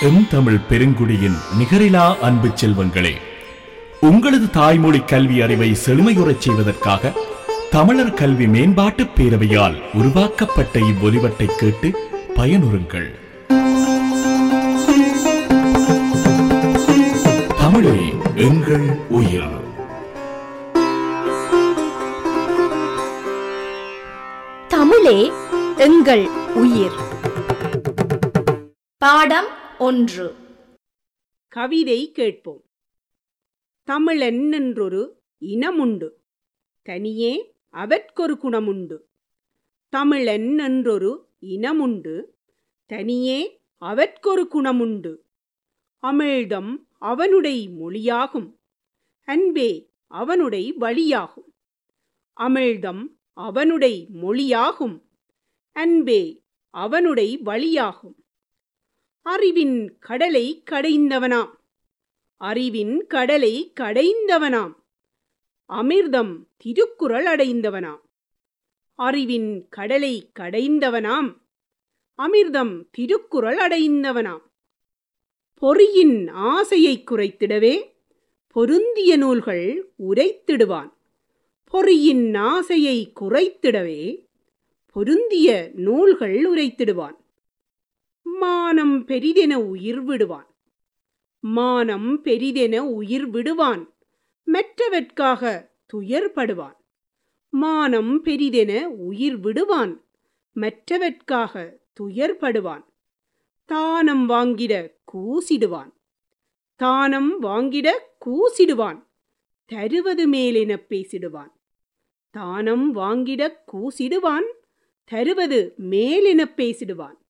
M Tamil பெருங்குடியின் நிகரிலா அன்பு செல்வங்களே உங்களது தாய்மொழி கல்வி அறிவை செழுமையுறச் செய்வதற்காக தமிழர் கல்வி மேம்பாட்டு பேரவையால் உருவாக்கப்பட்ட இவ்வொலிவட்டை கேட்டு பயனுறுங்கள் தமிழே எங்கள் உயிர் தமிழே எங்கள் உயிர் பாடம் ஒன்று கவிதை கேட்போம் தமிழன் என்றொரு இனமுண்டு தனியே அவற்கொரு குணமுண்டு தமிழன் என்றொரு இனமுண்டு தனியே அவற்கொரு குணமுண்டு அமிழ்தம் அவனுடைய மொழியாகும் அன்பே அவனுடைய வழியாகும் அமிழ்தம் அவனுடைய மொழியாகும் அன்பே அவனுடைய வழியாகும் அறிவின் கடலை கடைந்தவனாம் அறிவின் கடலை கடைந்தவனாம் அமிர்தம் திருக்குறள் அடைந்தவனாம் அறிவின் கடலை கடைந்தவனாம் அமிர்தம் திருக்குறள் அடைந்தவனாம் பொறியின் ஆசையை குறைத்திடவே பொருந்திய நூல்கள் உரைத்திடுவான் பொறியின் ஆசையை குறைத்திடவே பொருந்திய நூல்கள் உரைத்திடுவான் மானம் பெரிதென உயிர் விடுவான் மானம் பெரிதென உயிர் விடுவான் மற்றவர்க்காக துயர்படுவான் மானம் பெரிதென உயிர் விடுவான் மற்றவர்க்காக துயர்படுவான் தானம் வாங்கிட கூசிடுவான் தானம் வாங்கிட கூசிடுவான் தருவது மேலெனப் பேசிடுவான் தானம் வாங்கிட கூசிடுவான் தருவது மேலெனப் பேசிடுவான்